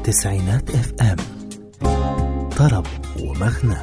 تسعينات اف ام طرب ومغنى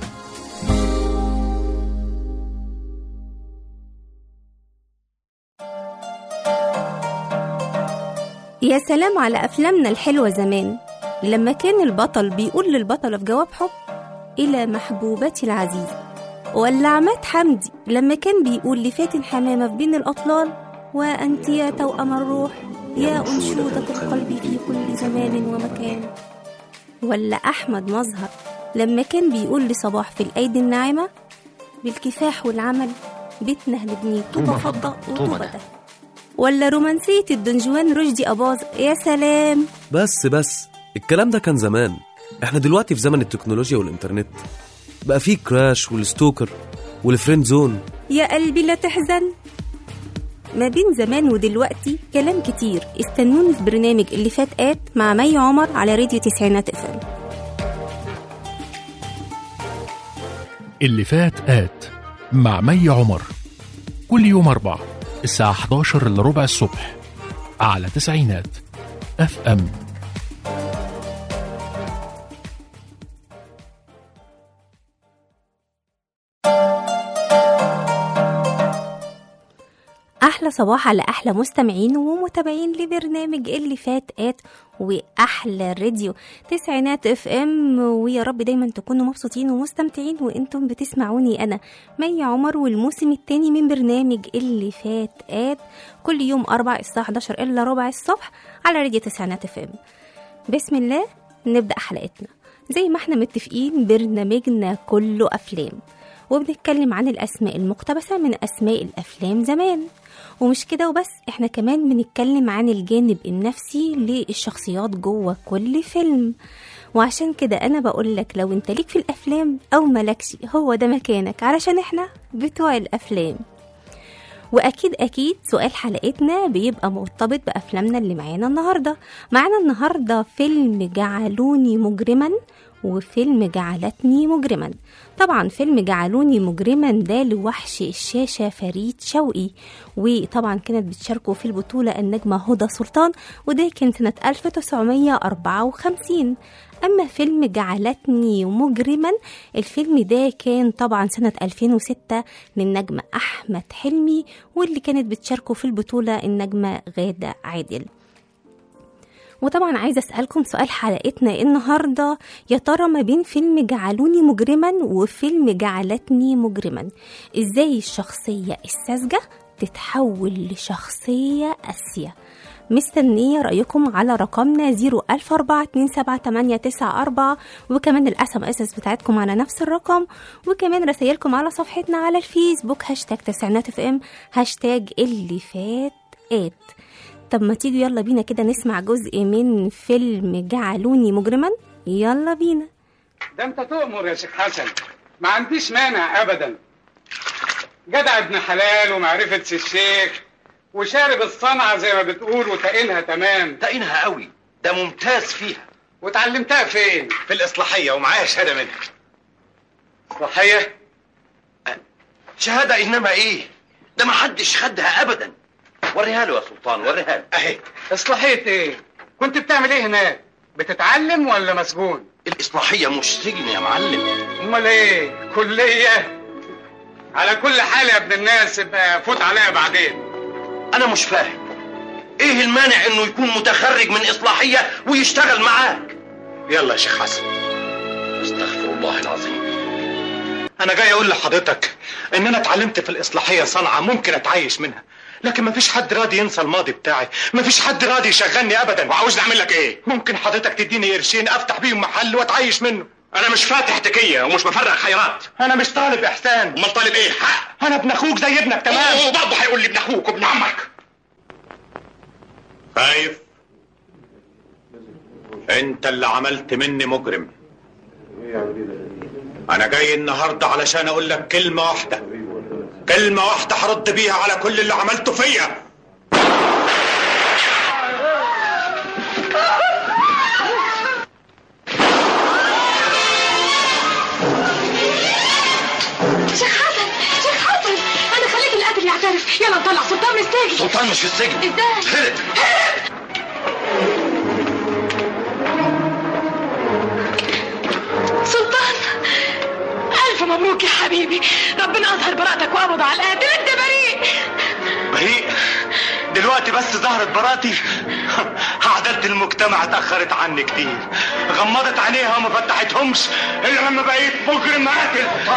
يا سلام على أفلامنا الحلوة زمان لما كان البطل بيقول للبطلة في جواب حب إلى محبوبتي العزيزة ولا عماد حمدي لما كان بيقول لفاتن حمامة في بين الأطلال وأنت يا توأم الروح يا أنشودة القلب في كل زمان ومكان ولا أحمد مظهر لما كان بيقول لصباح في الأيدي الناعمة بالكفاح والعمل بيتنا هنبنيه طوبة فضة وطوبة ده ولا رومانسية الدنجوان رشدي أباظ يا سلام بس بس الكلام ده كان زمان احنا دلوقتي في زمن التكنولوجيا والإنترنت بقى فيه كراش والستوكر والفريند زون يا قلبي لا تحزن ما بين زمان ودلوقتي كلام كتير استنوني في برنامج اللي فات آت مع مي عمر على راديو تسعينات افم اللي فات آت مع مي عمر كل يوم أربعة الساعة 11 إلا ربع الصبح على تسعينات اف ام أحلى صباح على أحلى مستمعين ومتابعين لبرنامج اللي فات آت وأحلى راديو تسعينات اف ام ويا رب دايما تكونوا مبسوطين ومستمتعين وانتم بتسمعوني أنا مي عمر والموسم التاني من برنامج اللي فات آت كل يوم أربع الساعة 11 إلا ربع الصبح على راديو تسعينات اف ام بسم الله نبدأ حلقتنا زي ما احنا متفقين برنامجنا كله أفلام وبنتكلم عن الأسماء المقتبسة من أسماء الأفلام زمان ومش كده وبس احنا كمان بنتكلم عن الجانب النفسي للشخصيات جوه كل فيلم وعشان كده انا بقولك لو انت ليك في الافلام او ملكش هو ده مكانك علشان احنا بتوع الافلام واكيد اكيد سؤال حلقتنا بيبقى مرتبط بافلامنا اللي معانا النهارده معانا النهارده فيلم جعلوني مجرما وفيلم جعلتني مجرما طبعا فيلم جعلوني مجرما ده لوحش الشاشة فريد شوقي وطبعا كانت بتشاركه في البطولة النجمة هدى سلطان وده كان سنة 1954 أما فيلم جعلتني مجرما الفيلم ده كان طبعا سنة 2006 للنجمة أحمد حلمي واللي كانت بتشاركه في البطولة النجمة غادة عادل وطبعا عايزه اسالكم سؤال حلقتنا النهارده يا ترى ما بين فيلم جعلوني مجرما وفيلم جعلتني مجرما ازاي الشخصيه الساذجه تتحول لشخصيه قاسيه مستنية رأيكم على رقمنا 014278994 وكمان الاس ام اس بتاعتكم على نفس الرقم وكمان رسائلكم على صفحتنا على الفيسبوك هاشتاج تسعينات اف ام هاشتاج اللي فات ات طب ما تيجوا يلا بينا كده نسمع جزء من فيلم جعلوني مجرما يلا بينا ده انت تؤمر يا شيخ حسن ما عنديش مانع ابدا جدع ابن حلال ومعرفة سي الشيخ وشارب الصنعة زي ما بتقول وتقينها تمام تقينها قوي ده ممتاز فيها وتعلمتها فين؟ في الإصلاحية ومعايا شهادة منها صحيح؟ شهادة إنما إيه ده ما حدش خدها أبدا وريها له يا سلطان وريها له اهي اصلاحية ايه؟ كنت بتعمل ايه هناك؟ بتتعلم ولا مسجون؟ الإصلاحية مش سجن يا معلم امال ايه؟ كلية؟ على كل حال يا ابن الناس يبقى فوت عليا بعدين أنا مش فاهم إيه المانع إنه يكون متخرج من إصلاحية ويشتغل معاك يلا يا شيخ حسن استغفر الله العظيم انا جاي اقول لحضرتك ان انا اتعلمت في الاصلاحيه صنعه ممكن اتعايش منها لكن مفيش حد راضي ينسى الماضي بتاعي مفيش حد راضي يشغلني ابدا وعاوزني اعمل لك ايه؟ ممكن حضرتك تديني قرشين افتح بيهم محل واتعايش منه انا مش فاتح تكية ومش بفرق خيرات انا مش طالب احسان امال طالب ايه؟ حق انا ابن اخوك زي ابنك تمام وبرضه هيقول لي ابن اخوك وابن عمك خايف انت اللي عملت مني مجرم انا جاي النهارده علشان اقول لك كلمه واحده كلمه واحده هرد بيها على كل اللي عملته فيا شيخ حسن شيخ حسن انا خليت القاتل يعترف يلا نطلع سلطان من السجن سلطان مش في السجن ازاي هرب مبروك يا حبيبي ربنا اظهر براءتك وقبض على القاتل انت بريء بريء دلوقتي بس ظهرت براءتي عدالة المجتمع اتأخرت عني كتير غمضت عينيها وما فتحتهمش إلا لما بقيت مجرم قاتل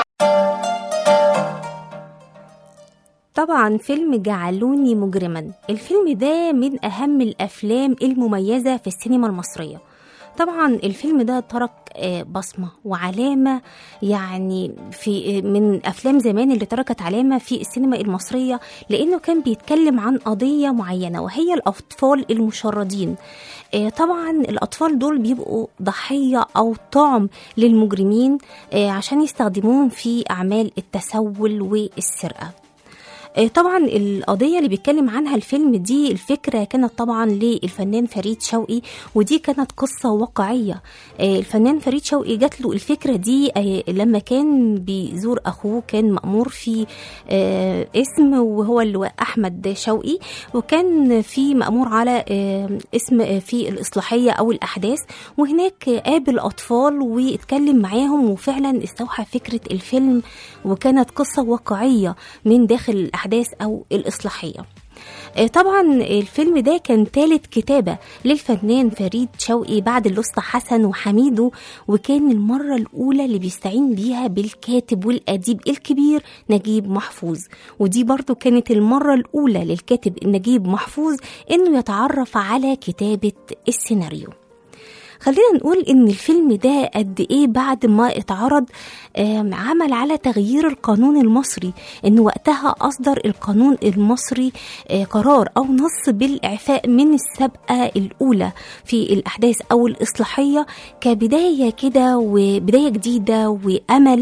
طبعا فيلم جعلوني مجرما الفيلم ده من أهم الأفلام المميزة في السينما المصرية طبعا الفيلم ده ترك آه، بصمة وعلامة يعني في من أفلام زمان اللي تركت علامة في السينما المصرية لأنه كان بيتكلم عن قضية معينة وهي الأطفال المشردين آه، طبعا الأطفال دول بيبقوا ضحية أو طعم للمجرمين آه، عشان يستخدموهم في أعمال التسول والسرقة آه، طبعا القضية اللي بيتكلم عنها الفيلم دي الفكرة كانت طبعا للفنان فريد شوقي ودي كانت قصة واقعية آه، الفنان فريد شوقي جات له الفكرة دي آه، لما كان بيزور أخوه كان مأمور في آه، اسم وهو اللي أحمد شوقي وكان في مأمور على آه، اسم آه، في الإصلاحية أو الأحداث وهناك قابل أطفال واتكلم معاهم وفعلا استوحى فكرة الفيلم وكانت قصة واقعية من داخل الأحداث أو الإصلاحية آه، طبعا الفيلم ده كان ثالث كتابة للفنان فريد شوقي بعد الأسطى حسن وحميدو وكان المرة الأولى اللي بيستعين بيها بالكاتب والأديب الكبير نجيب محفوظ ودي برضو كانت المرة الأولى للكاتب نجيب محفوظ إنه يتعرف على كتابة السيناريو خلينا نقول ان الفيلم ده قد ايه بعد ما اتعرض آم، عمل على تغيير القانون المصري ان وقتها اصدر القانون المصري آه، قرار او نص بالاعفاء من السابقه الاولى في الاحداث او الاصلاحيه كبدايه كده وبدايه جديده وامل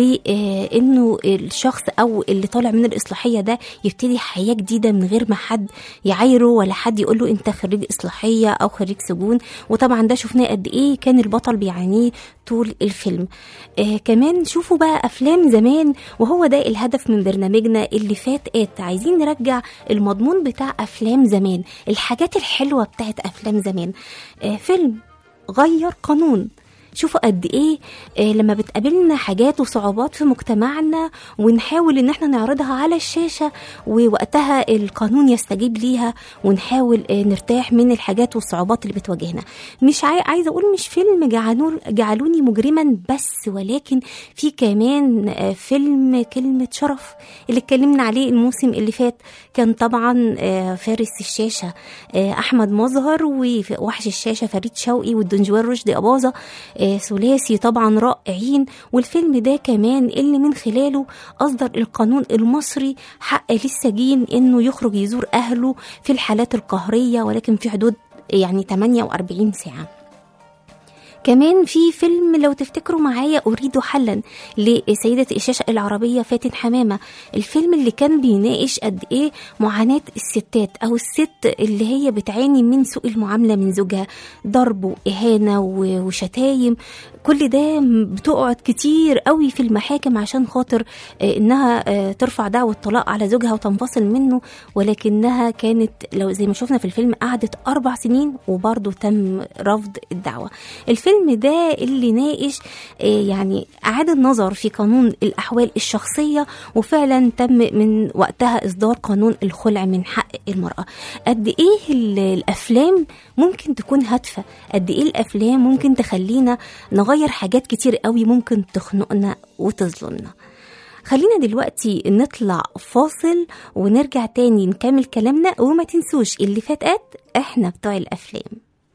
لانه الشخص او اللي طالع من الاصلاحيه ده يبتدي حياه جديده من غير ما حد يعايره ولا حد يقول له انت خريج اصلاحيه او خريج سجون وطبعا ده شفناه قد ايه كان البطل بيعانيه طول الفيلم آه كمان شوفوا بقى افلام زمان وهو ده الهدف من برنامجنا اللي فات ات عايزين نرجع المضمون بتاع افلام زمان الحاجات الحلوه بتاعت افلام زمان آه فيلم غير قانون شوفوا قد ايه آه، لما بتقابلنا حاجات وصعوبات في مجتمعنا ونحاول ان احنا نعرضها على الشاشه ووقتها القانون يستجيب ليها ونحاول آه، نرتاح من الحاجات والصعوبات اللي بتواجهنا مش عاي... عايزه اقول مش فيلم جعلون... جعلوني مجرما بس ولكن في كمان آه، فيلم كلمه شرف اللي اتكلمنا عليه الموسم اللي فات كان طبعا آه، فارس الشاشه آه، احمد مظهر ووحش الشاشه فريد شوقي والدنجوان رشدي اباظه آه، ثلاثي طبعا رائعين والفيلم ده كمان اللي من خلاله اصدر القانون المصري حق للسجين انه يخرج يزور اهله في الحالات القهريه ولكن في حدود يعني 48 ساعه كمان في فيلم لو تفتكروا معايا أريد حلا لسيدة الشاشة العربية فاتن حمامة الفيلم اللي كان بيناقش قد إيه معاناة الستات أو الست اللي هي بتعاني من سوء المعاملة من زوجها ضرب وإهانة و- وشتايم كل ده بتقعد كتير قوي في المحاكم عشان خاطر آه، إنها آه، ترفع دعوة طلاق على زوجها وتنفصل منه ولكنها كانت لو زي ما شفنا في الفيلم قعدت أربع سنين وبرضه تم رفض الدعوة الفيلم ده اللي ناقش آه، يعني أعاد النظر في قانون الأحوال الشخصية وفعلا تم من وقتها إصدار قانون الخلع من حق المرأة قد إيه ال- الأفلام ممكن تكون هادفة قد إيه الأفلام ممكن تخلينا نغير حاجات كتير قوي ممكن تخنقنا وتظلمنا خلينا دلوقتي نطلع فاصل ونرجع تاني نكمل كلامنا وما تنسوش اللي فاتات احنا بتوع الافلام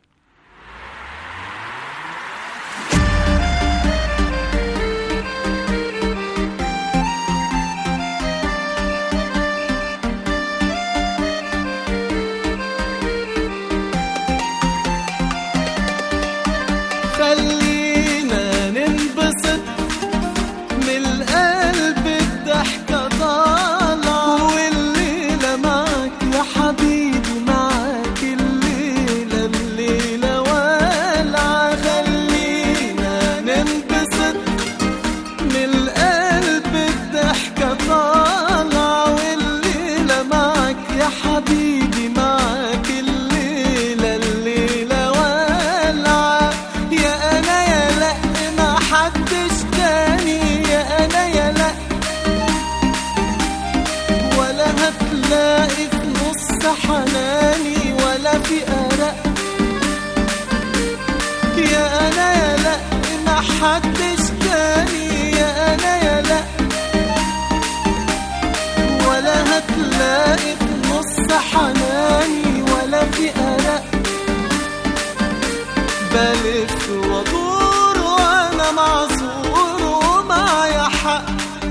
خلينا ننبسط من القلب الضحكة طالعة والليلة معك يا حبيبي معك الليلة حناني ولا في قلق بلف وادور وانا معذور ومعايا حق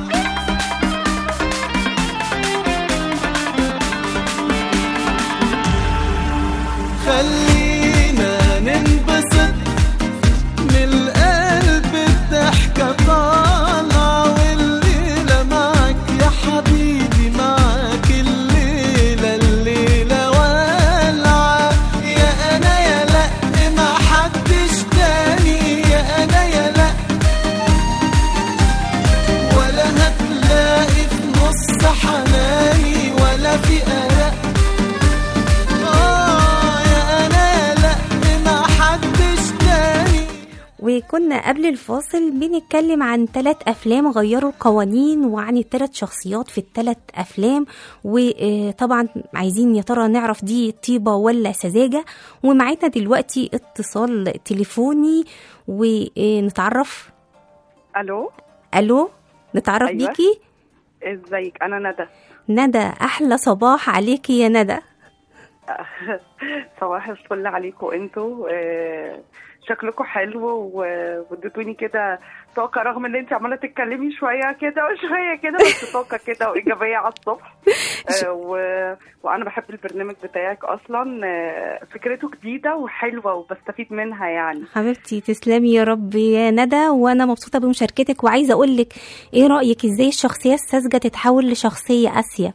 خلينا ننبسط من القلب الضحكة طالعة والليلة معك يا حبيبي معك الليلة الليلة والعة يا أنا يا لأ ما حدش تاني يا أنا يا لأ ولا هتلاقي في نص حناني ولا في قلق آه يا أنا يا لأ ما حدش تاني وكنا قبل الفاصل بنتكلم عن ثلاث افلام غيروا القوانين وعن الثلاث شخصيات في الثلاث افلام وطبعا عايزين يا ترى نعرف دي طيبه ولا سذاجه ومعانا دلوقتي اتصال تليفوني ونتعرف الو الو نتعرف أيوة. بيكي ازيك انا ندى ندى احلى صباح عليكي يا ندى صباح الفل عليكم انتوا آه، شكلكم حلو و- واديتوني كده طاقة رغم ان انت عمالة تتكلمي شوية كده وشوية كده بس طاقة كده وايجابية على الصبح آه، و... وانا بحب البرنامج بتاعك اصلا آه، فكرته جديدة وحلوة وبستفيد منها يعني حبيبتي تسلمي يا رب يا ندى وانا مبسوطه بمشاركتك وعايزه اقول لك ايه رايك ازاي الشخصيه الساذجه تتحول لشخصيه قاسيه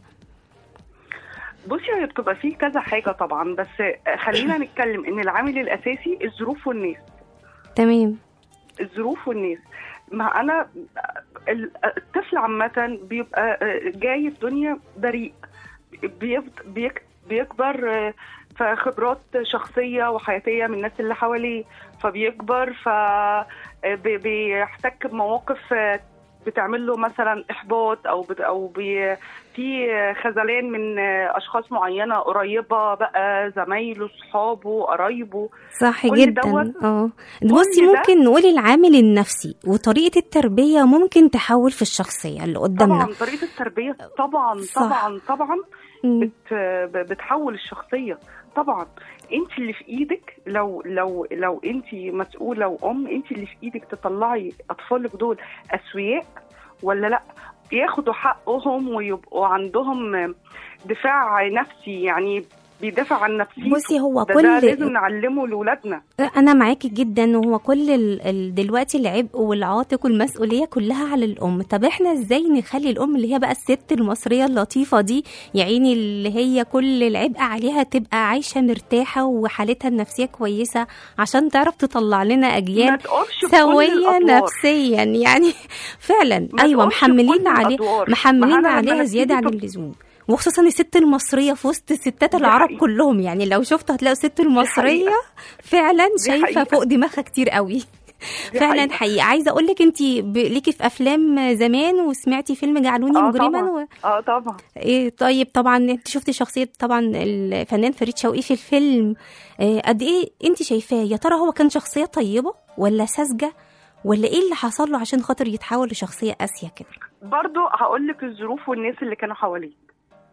بصي هي بتبقى فيه كذا حاجة طبعا بس خلينا نتكلم ان العامل الاساسي الظروف والناس تمام الظروف والناس ما انا ال- الطفل عامة بيبقى جاي في دنيا بريء بيفض- بيك- بيكبر في خبرات شخصية وحياتية من الناس اللي حواليه فبيكبر ف بي- بيحتك بمواقف بتعمل له مثلا احباط او بت او بي في خذلان من اشخاص معينه قريبه بقى زمايله صحابه قرايبه صح كل جدا دوت- اه كل بصي ده- ممكن نقول العامل النفسي وطريقه التربيه ممكن تحول في الشخصيه اللي قدامنا طبعا طريقه التربيه طبعا صح. طبعا طبعا مم. بت ب- بتحول الشخصيه طبعا انت اللي في ايدك لو لو لو انت مسؤوله وام انت اللي في ايدك تطلعي اطفالك دول اسوياء ولا لا ياخدوا حقهم ويبقوا عندهم دفاع نفسي يعني بيدافع عن نفسيته بصي هو ده, كل ده لازم نعلمه لاولادنا انا معاكي جدا وهو كل ال... ال... دلوقتي العبء والعاتق والمسؤوليه كلها على الام طب احنا ازاي نخلي الام اللي هي بقى الست المصريه اللطيفه دي يا عيني اللي هي كل العبء عليها تبقى عايشه مرتاحه وحالتها النفسيه كويسه عشان تعرف تطلع لنا ما اجيال تقفش بكل سويه الأدوار. نفسيا يعني فعلا ما ايوه تقفش بكل محملين عليه الأدوار. ما محملين أنا لما عليها زياده عن نتيجة- اللزوم وخصوصا الست المصريه في وسط الستات دي العرب حقيقة. كلهم يعني لو شفت هتلاقوا الست المصريه حقيقة. فعلا دي شايفه حقيقة. فوق دماغها كتير قوي دي فعلا حقيقة. حقيقة عايزه اقول لك انت ليكي في افلام زمان وسمعتي فيلم جعلوني اه مجرما طبعا و... اه طبعا إيه طيب طبعا انت شفتي شخصيه طبعا الفنان فريد شوقي في الفيلم إيه قد ايه انت شايفاه يا ترى هو كان شخصيه طيبه ولا ساذجه ولا ايه اللي حصل له عشان خاطر يتحول لشخصيه قاسيه كده برضو هقول لك الظروف والناس اللي كانوا حواليه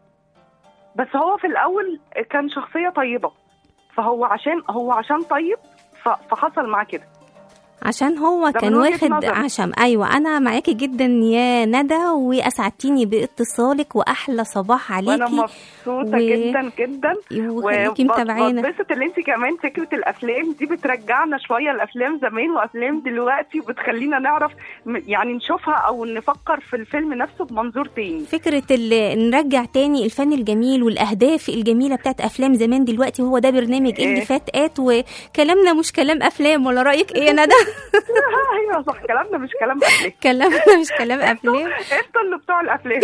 بس هو في الاول كان شخصيه طيبه فهو عشان هو عشان طيب ف- فحصل معاه كده عشان هو ده كان من وجهة واخد نظري. عشم ايوه انا معاكي جدا يا ندى واسعدتيني باتصالك واحلى صباح وانا عليكي مبسوطه و- جدا جدا وخليكي متابعانا وبتبسط اللي انت كمان فكره الافلام دي بترجعنا شويه لافلام زمان وافلام دلوقتي وبتخلينا نعرف م- يعني نشوفها او نفكر في الفيلم نفسه بمنظور تاني فكرة ال- نرجع تاني الفن الجميل والأهداف الجميلة بتاعت أفلام زمان دلوقتي هو ده برنامج اللي إيه. فات آت وكلامنا مش كلام أفلام ولا رأيك إيه يا ندى؟ ايوه صح كلامنا مش كلام افلام كلامنا مش كلام أفلام انتوا اللي بتوع الافلام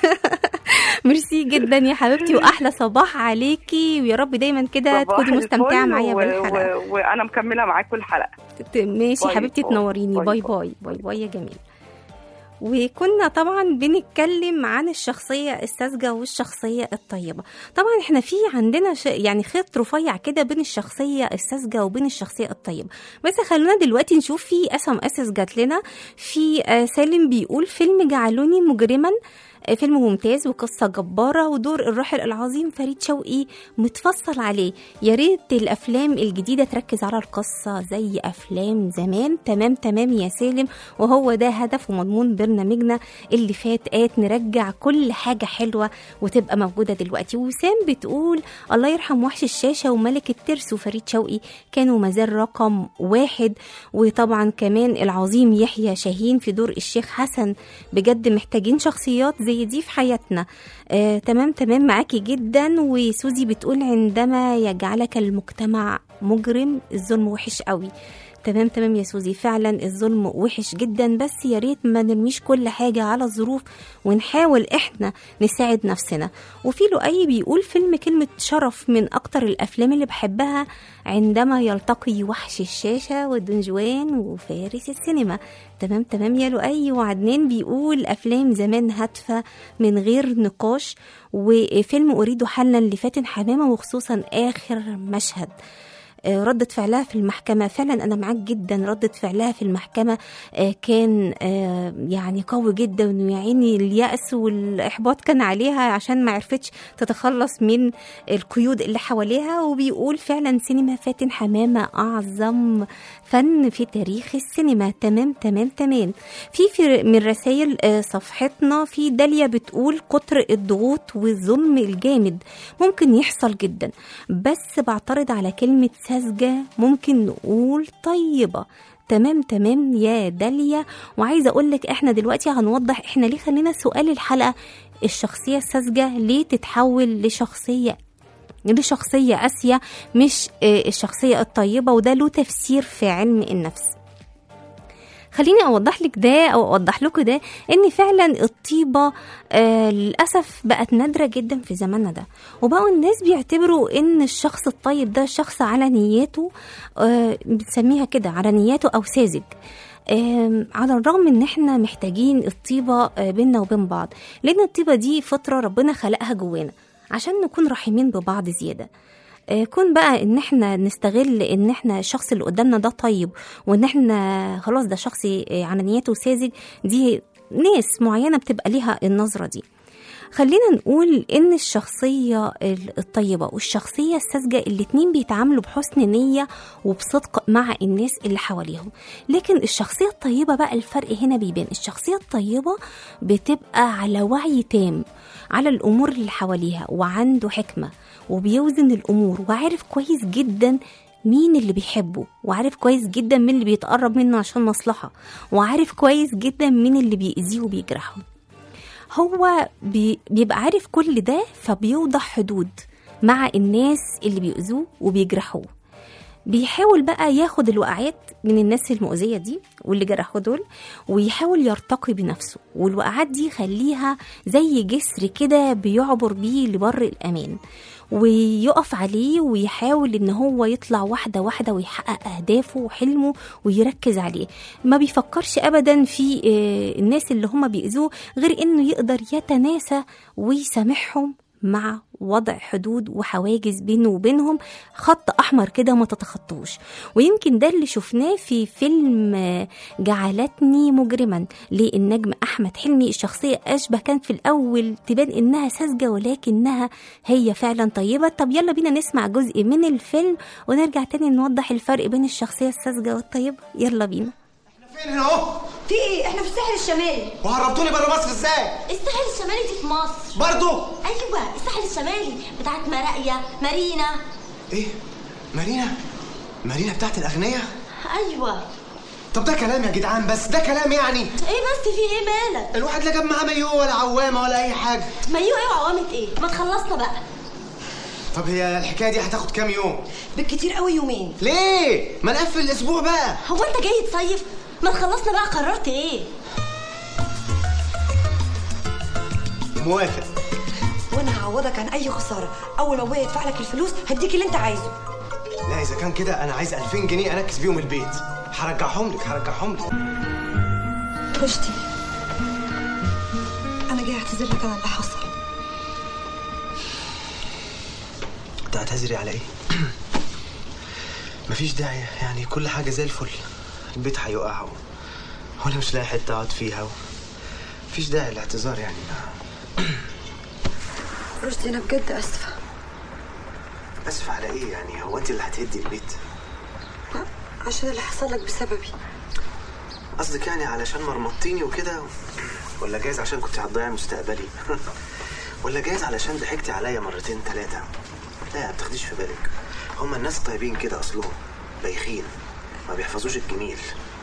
ميرسي جدا يا حبيبتي وأحلى صباح عليكي ويا رب دايما كده صباح تكوني مستمتعة الفل معايا و- بالحلقة و- وانا مكمله معاكم الحلقه ت- ماشي باي حبيبتي باي. تنوريني باي باي باي. باي باي باي يا جميل وكنا طبعا بنتكلم عن الشخصية الساذجة والشخصية الطيبة طبعا احنا في عندنا ش... يعني خيط رفيع كده بين الشخصية الساذجة وبين الشخصية الطيبة بس خلونا دلوقتي نشوف في اس ام اس جات لنا في آه، سالم بيقول فيلم جعلوني مجرما آه، فيلم ممتاز وقصة جبارة ودور الراحل العظيم فريد شوقي متفصل عليه يا ريت الأفلام الجديدة تركز على القصة زي أفلام زمان تمام تمام يا سالم وهو ده هدف ومضمون برنامجنا اللي فات آت نرجع كل حاجة حلوة وتبقى موجودة دلوقتي وسام بتقول الله يرحم وحش الشاشة وملك الترس وفريد شوقي كانوا مازال رقم واحد وطبعا كمان العظيم يحيى شاهين في دور الشيخ حسن بجد محتاجين شخصيات زي دي في حياتنا آه تمام تمام معاكي جدا وسوزي بتقول عندما يجعلك المجتمع مجرم الظلم وحش قوي تمام تمام يا سوزي فعلا الظلم وحش جدا بس يا ريت ما نرميش كل حاجة على الظروف ونحاول احنا نساعد نفسنا وفي لؤي بيقول فيلم كلمة شرف من أكتر الأفلام اللي بحبها عندما يلتقي وحش الشاشة ودنجوان وفارس السينما تمام تمام يا لؤي وعدنان بيقول أفلام زمان هادفة من غير نقاش وفيلم أريد حلا لفاتن حمامة وخصوصا آخر مشهد آه، ردة فعلها في المحكمة فعلا أنا معاك جدا ردة فعلها في المحكمة آه، كان آه، يعني قوي جدا ويا عيني اليأس والإحباط كان عليها عشان ما عرفتش تتخلص من القيود اللي حواليها وبيقول فعلا سينما فاتن حمامة أعظم فن في تاريخ السينما تمام تمام تمام في في من رسائل آه، صفحتنا في داليا بتقول كتر الضغوط والظلم الجامد ممكن يحصل جدا بس بعترض على كلمة ساذجة ممكن نقول طيبة تمام تمام يا داليا وعايزه اقول لك احنا دلوقتي هنوضح احنا ليه خلينا سؤال الحلقه الشخصيه الساذجه ليه تتحول لشخصيه لشخصيه قاسيه مش آه، الشخصيه الطيبه وده له تفسير في علم النفس خليني اوضح لك ده او اوضح لكم ده ان فعلا الطيبه آه للاسف بقت نادره جدا في زماننا ده وبقوا الناس بيعتبروا ان الشخص الطيب ده شخص على نياته آه بنسميها كده على نياته او ساذج آم، على الرغم ان احنا محتاجين الطيبه آه، بينا وبين بعض لان الطيبه دي فطره ربنا خلقها جوانا عشان نكون رحيمين ببعض زياده آه، كون بقى ان احنا نستغل ان احنا الشخص اللي قدامنا ده طيب وان احنا خلاص ده شخص آه، على نيته ساذج دي ناس معينه بتبقى ليها النظره دي خلينا نقول ان الشخصيه ال- الطيبه والشخصيه الساذجه الاتنين بيتعاملوا بحسن نيه وبصدق مع الناس اللي حواليهم لكن الشخصيه الطيبه بقى الفرق هنا بيبان الشخصيه الطيبه بتبقى على وعي تام على الامور اللي حواليها وعنده حكمه وبيوزن الامور وعارف كويس جدا مين اللي بيحبه وعارف كويس جدا مين اللي بيتقرب منه عشان مصلحه وعارف كويس جدا مين اللي بيأذيه وبيجرحه هو بي بيبقى عارف كل ده فبيوضع حدود مع الناس اللي بيؤذوه وبيجرحوه بيحاول بقى ياخد الوقعات من الناس المؤذية دي واللي جرحوا دول ويحاول يرتقي بنفسه والوقعات دي يخليها زي جسر كده بيعبر بيه لبر الأمان ويقف عليه ويحاول ان هو يطلع واحده واحده ويحقق اهدافه وحلمه ويركز عليه ما بيفكرش ابدا في آه، الناس اللي هم بيأذوه غير انه يقدر يتناسى ويسامحهم مع وضع حدود وحواجز بينه وبينهم خط احمر كده ما تتخطوش ويمكن ده اللي شفناه في فيلم آه، جعلتني مجرما للنجم احمد حلمي الشخصيه اشبه كانت في الاول تبان انها ساذجه ولكنها هي فعلا طيبه طب يلا بينا نسمع جزء من الفيلم ونرجع تاني نوضح الفرق بين الشخصيه الساذجه والطيبه يلا بينا فين هنا اهو في ايه احنا في الساحل الشمالي وهربتوني بره مصر ازاي الساحل الشمالي دي في مصر برضو ايوه الساحل الشمالي بتاعت مراقيا مارينا ايه مارينا مارينا بتاعت الاغنياء ايوه طب ده كلام يا جدعان بس ده كلام يعني ايه بس في ايه مالك الواحد لا جاب معاه مايو ولا عوامه ولا اي حاجه مايو ايه وعوامة ايه ما تخلصنا بقى طب هي الحكايه دي هتاخد كام يوم بالكتير قوي يومين ليه ما نقفل الاسبوع بقى هو انت جاي تصيف ما تخلصنا بقى قررت ايه موافق وانا هعوضك عن اي خساره اول ما ابويا يدفع لك الفلوس هديك اللي انت عايزه لا اذا كان كده انا عايز 2000 جنيه انكس بيهم البيت هرجعهم لك هرجعهم لك رشدي انا جاي اعتذر لك عن اللي حصل تعتذري على ايه مفيش داعي يعني كل حاجه زي الفل البيت هيقع و- وانا مش لاقي حته اقعد فيها و... مفيش داعي للاعتذار يعني ما... رشدي انا بجد اسفه اسف على ايه يعني هو انت اللي هتهدي البيت لا عشان اللي حصل لك بسببي قصدك يعني علشان مرمطتيني وكده ولا جايز عشان كنت هتضيعي مستقبلي ولا جايز علشان ضحكتي عليا مرتين ثلاثة لا ما بتاخديش في بالك هما الناس طيبين كده اصلهم بايخين ما بيحفظوش الجميل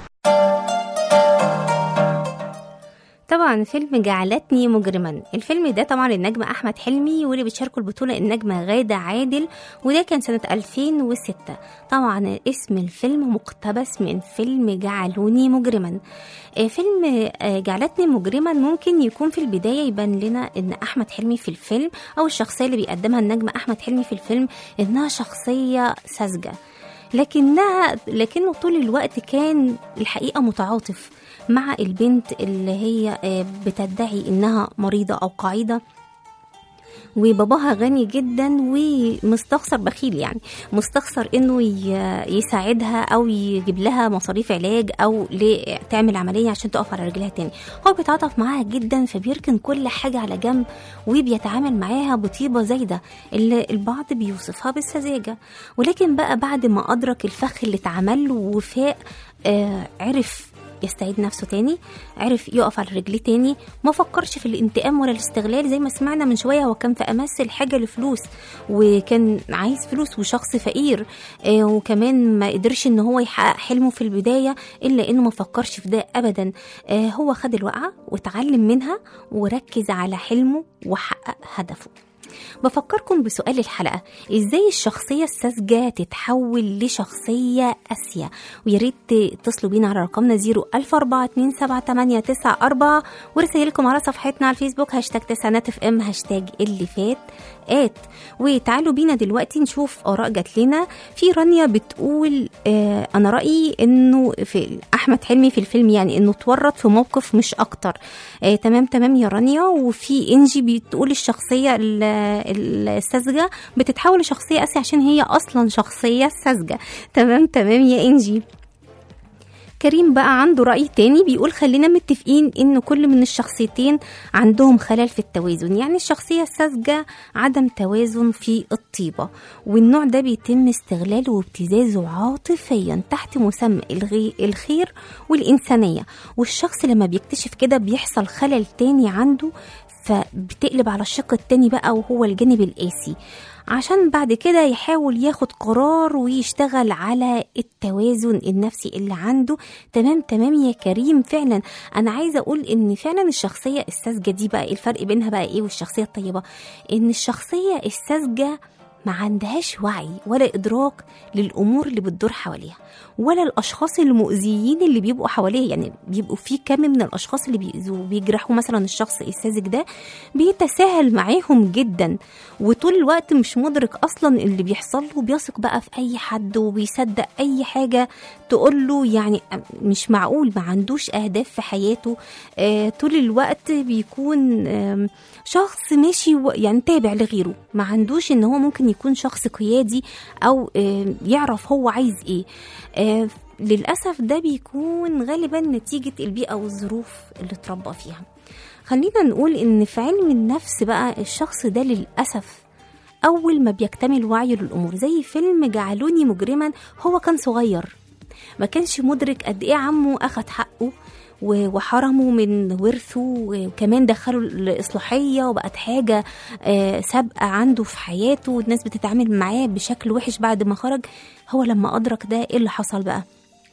طبعا فيلم جعلتني مجرما الفيلم ده طبعا النجم احمد حلمي واللي بتشاركوا البطوله النجمه غاده عادل وده كان سنه 2006 طبعا اسم الفيلم مقتبس من فيلم جعلوني مجرما آه، فيلم آه، جعلتني مجرما ممكن يكون في البدايه يبان لنا ان احمد حلمي في الفيلم او الشخصيه اللي بيقدمها النجم احمد حلمي في الفيلم انها شخصيه ساذجه لكنها لكنه طول الوقت كان الحقيقه متعاطف مع البنت اللي هي آه، بتدعي انها مريضه او قاعده وباباها غني جدا ومستخسر بخيل يعني مستخسر انه ي- يساعدها او يجيب لها مصاريف علاج او ل- تعمل عمليه عشان تقف على رجلها تاني هو بيتعاطف معاها جدا فبيركن كل حاجه على جنب وبيتعامل معاها بطيبه زايده اللي البعض بيوصفها بالسذاجه ولكن بقى بعد ما ادرك الفخ اللي اتعمل له وفاق آه عرف يستعيد نفسه تاني عرف يقف على رجليه تاني ما فكرش في الانتقام ولا الاستغلال زي ما سمعنا من شويه هو كان في امس الحاجه لفلوس وكان عايز فلوس وشخص فقير آه وكمان ما قدرش ان هو يحقق حلمه في البدايه الا انه ما فكرش في ده ابدا آه هو خد الوقعه واتعلم منها وركز على حلمه وحقق هدفه بفكركم بسؤال الحلقة ازاي الشخصية الساذجة تتحول لشخصية قاسية ويا ريت تتصلوا بينا على رقمنا 014278994 ورسائلكم على صفحتنا على الفيسبوك هاشتاج تسعينات اف ام هاشتاج اللي فات آت وتعالوا بينا دلوقتي نشوف آراء جات لنا في رانيا بتقول آه أنا رأيي إنه في أحمد حلمي في الفيلم يعني إنه اتورط في موقف مش أكتر آه تمام تمام يا رانيا وفي إنجي بتقول الشخصية ال- ال- الساذجة بتتحول لشخصية قاسية عشان هي أصلا شخصية ساذجة تمام تمام يا إنجي كريم بقى عنده رأي تاني بيقول خلينا متفقين ان كل من الشخصيتين عندهم خلل في التوازن يعني الشخصية الساذجة عدم توازن في الطيبة والنوع ده بيتم استغلاله وابتزازه عاطفيا تحت مسمى الغي الخير والإنسانية والشخص لما بيكتشف كده بيحصل خلل تاني عنده فبتقلب على الشق التاني بقى وهو الجانب القاسي عشان بعد كده يحاول ياخد قرار ويشتغل على التوازن النفسي اللي عنده تمام تمام يا كريم فعلا انا عايزه اقول ان فعلا الشخصيه الساذجه دي بقى الفرق بينها بقى ايه والشخصيه الطيبه ان الشخصيه الساذجه ما عندهاش وعي ولا إدراك للأمور اللي بتدور حواليها ولا الأشخاص المؤذيين اللي بيبقوا حواليها يعني بيبقوا في كم من الأشخاص اللي بيأذوا بيجرحوا مثلا الشخص الساذج ده بيتساهل معاهم جدا وطول الوقت مش مدرك أصلا اللي بيحصل له بيثق بقى في أي حد وبيصدق أي حاجة تقول له يعني مش معقول ما عندوش أهداف في حياته آه طول الوقت بيكون آه شخص ماشي و- يعني تابع لغيره ما عندوش ان هو ممكن يكون شخص قيادي او آه، يعرف هو عايز ايه آه، للاسف ده بيكون غالبا نتيجه البيئه والظروف اللي اتربى فيها خلينا نقول ان في علم النفس بقى الشخص ده للاسف اول ما بيكتمل وعيه للامور زي فيلم جعلوني مجرما هو كان صغير ما كانش مدرك قد ايه عمه اخد حقه و- وحرمه من ورثه وكمان دخله الإصلاحية وبقت حاجة آه، سابقة عنده في حياته والناس بتتعامل معاه بشكل وحش بعد ما خرج هو لما أدرك ده إيه اللي حصل بقى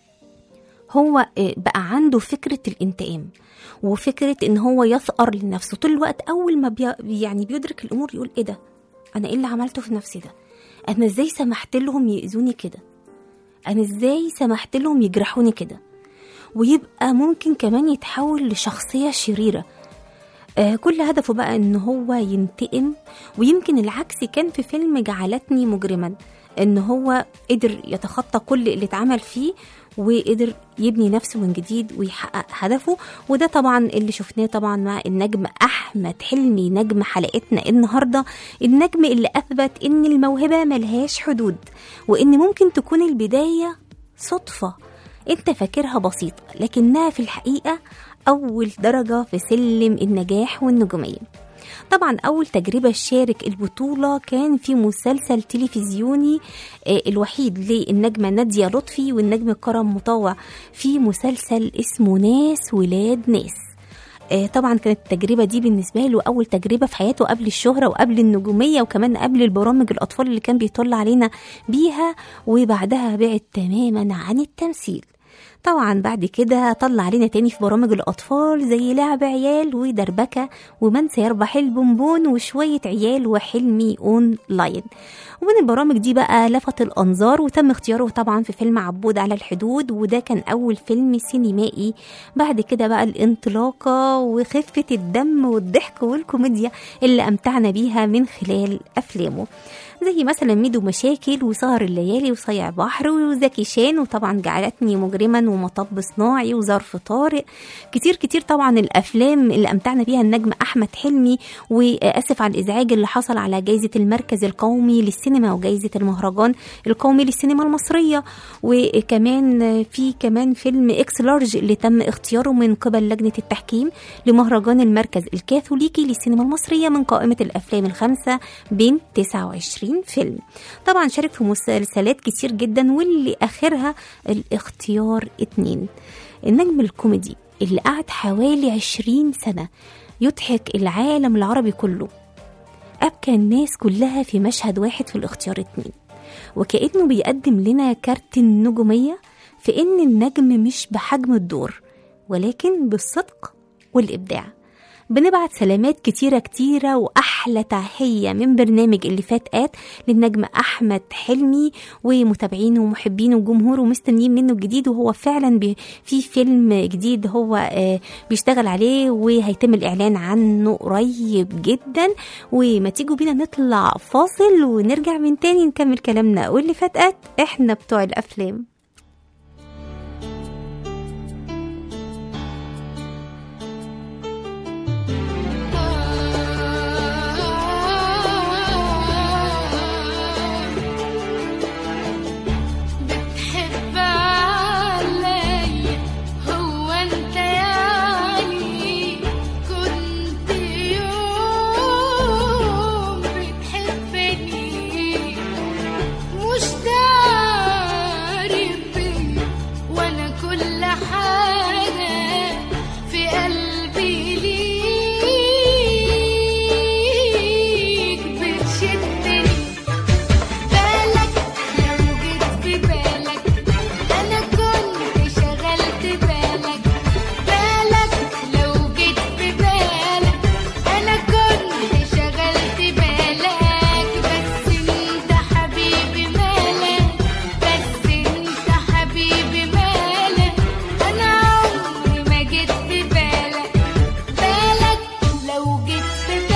هو آه، بقى عنده فكرة الانتقام وفكرة إن هو يثأر لنفسه طول الوقت أول ما بي يعني بيدرك الأمور يقول إيه ده أنا إيه اللي عملته في نفسي ده أنا إزاي سمحت لهم يأذوني كده أنا إزاي سمحت لهم يجرحوني كده ويبقى ممكن كمان يتحول لشخصية شريرة آه كل هدفه بقى ان هو ينتقم ويمكن العكس كان في فيلم جعلتني مجرما ان هو قدر يتخطى كل اللي اتعمل فيه وقدر يبني نفسه من جديد ويحقق هدفه وده طبعا اللي شفناه طبعا مع النجم احمد حلمي نجم حلقتنا النهارده النجم اللي اثبت ان الموهبه ملهاش حدود وان ممكن تكون البدايه صدفه انت فاكرها بسيطة لكنها في الحقيقة أول درجة في سلم النجاح والنجومية طبعا أول تجربة شارك البطولة كان في مسلسل تلفزيوني آه، الوحيد للنجمة نادية لطفي والنجم كرم مطوع في مسلسل اسمه ناس ولاد ناس آه، طبعا كانت التجربة دي بالنسبة له أول تجربة في حياته قبل الشهرة وقبل النجومية وكمان قبل البرامج الأطفال اللي كان بيطل علينا بيها وبعدها بعد تماما عن التمثيل طبعا بعد كده طلع علينا تاني في برامج الأطفال زي لعب عيال ودربكة ومن سيربح البونبون وشوية عيال وحلمي أون لاين ومن البرامج دي بقى لفت الأنظار وتم اختياره طبعا في فيلم عبود على الحدود وده كان أول فيلم سينمائي بعد كده بقى الانطلاقة وخفة الدم والضحك والكوميديا اللي أمتعنا بيها من خلال أفلامه زي مثلا ميدو مشاكل وسهر الليالي وصيع بحر وزكي شان وطبعا جعلتني مجرما ومطب صناعي وظرف طارق كتير كتير طبعا الافلام اللي امتعنا بيها النجم احمد حلمي واسف على الازعاج اللي حصل على جائزه المركز القومي للسينما وجائزه المهرجان القومي للسينما المصريه وكمان في كمان فيلم اكس لارج اللي تم اختياره من قبل لجنه التحكيم لمهرجان المركز الكاثوليكي للسينما المصريه من قائمه الافلام الخمسه بين 29 فيلم طبعا شارك في مسلسلات كتير جدا واللي اخرها الاختيار اتنين النجم الكوميدي اللي قعد حوالي 20 سنه يضحك العالم العربي كله أبكى الناس كلها في مشهد واحد في الاختيار اتنين وكأنه بيقدم لنا كارت النجومية في إن النجم مش بحجم الدور ولكن بالصدق والإبداع بنبعت سلامات كتيرة كتيرة وأحلى تحية من برنامج اللي فات آت للنجم أحمد حلمي ومتابعينه ومحبينه وجمهوره مستنيين منه الجديد وهو فعلا بي في فيلم جديد هو آه بيشتغل عليه وهيتم الإعلان عنه قريب جدا وما تيجوا بينا نطلع فاصل ونرجع من تاني نكمل كلامنا واللي فات آت احنا بتوع الأفلام بتحب عليا هو انت يعني كنت يوم بتحبني مش داري بيا وانا كل حاجة في قلبي ليك بتشدني بالك لو جيت في بالك انا كنت شغلت بالك بالك لو جيت في بالك انا كنت شغلت بالك بس انت حبيبي مالك بس انت حبيبي مالك انا عمري ما جيت في بالك بالك لو جيت في بالك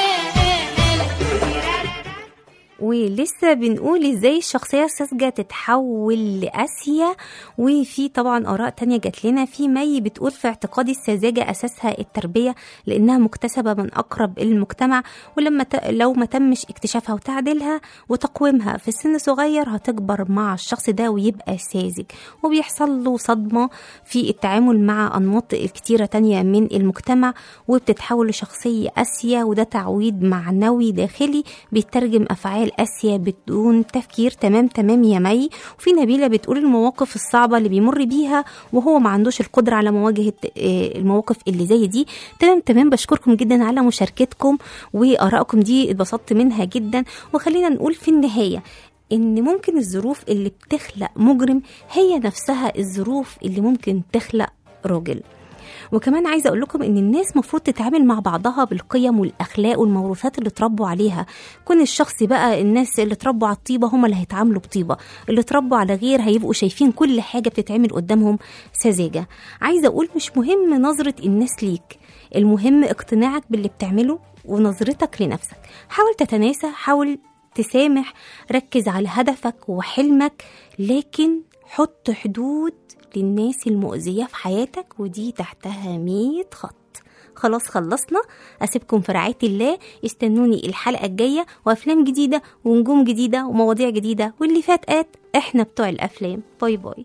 ولسه بنقول ازاي الشخصية الساذجة تتحول لأسيا وفي طبعا آراء تانية جات لنا في مي بتقول في اعتقادي السذاجة أساسها التربية لأنها مكتسبة من أقرب المجتمع ولما ت... لو ما تمش اكتشافها وتعديلها وتقويمها في سن صغير هتكبر مع الشخص ده ويبقى ساذج وبيحصل له صدمة في التعامل مع أنماط كتيرة تانية من المجتمع وبتتحول لشخصية أسيا وده تعويض معنوي داخلي بيترجم أفعال أسيا بدون تفكير تمام تمام يا مي وفي نبيلة بتقول المواقف الصعبة اللي بيمر بيها وهو ما عندوش القدرة على مواجهة آه، المواقف اللي زي دي تمام تمام بشكركم جدا على مشاركتكم وآرائكم دي اتبسطت منها جدا وخلينا نقول في النهاية ان ممكن الظروف اللي بتخلق مجرم هي نفسها الظروف اللي ممكن تخلق راجل وكمان عايزه اقول لكم ان الناس مفروض تتعامل مع بعضها بالقيم والاخلاق والموروثات اللي اتربوا عليها كون الشخص بقى الناس اللي اتربوا على الطيبه هم اللي هيتعاملوا بطيبه اللي اتربوا على غير هيبقوا شايفين كل حاجه بتتعمل قدامهم سذاجه عايزه اقول مش مهم نظره الناس ليك المهم اقتناعك باللي بتعمله ونظرتك لنفسك حاول تتناسى حاول تسامح ركز على هدفك وحلمك لكن حط حدود للناس المؤذية في حياتك ودي تحتها 100 خط خلاص خلصنا أسيبكم في رعاية الله استنوني الحلقة الجاية وأفلام جديدة ونجوم جديدة ومواضيع جديدة واللي فات آت إحنا بتوع الأفلام باي باي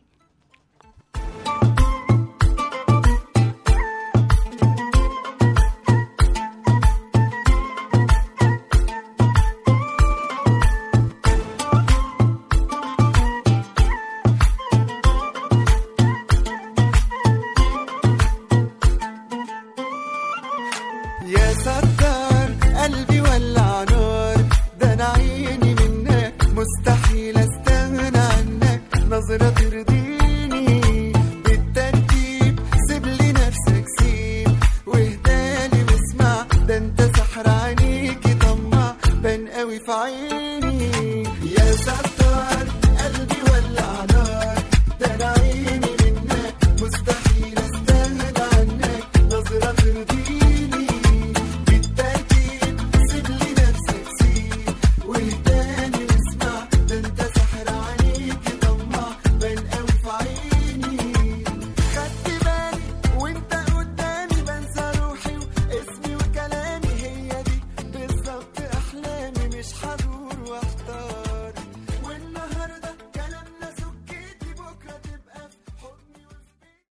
نظرة ترضي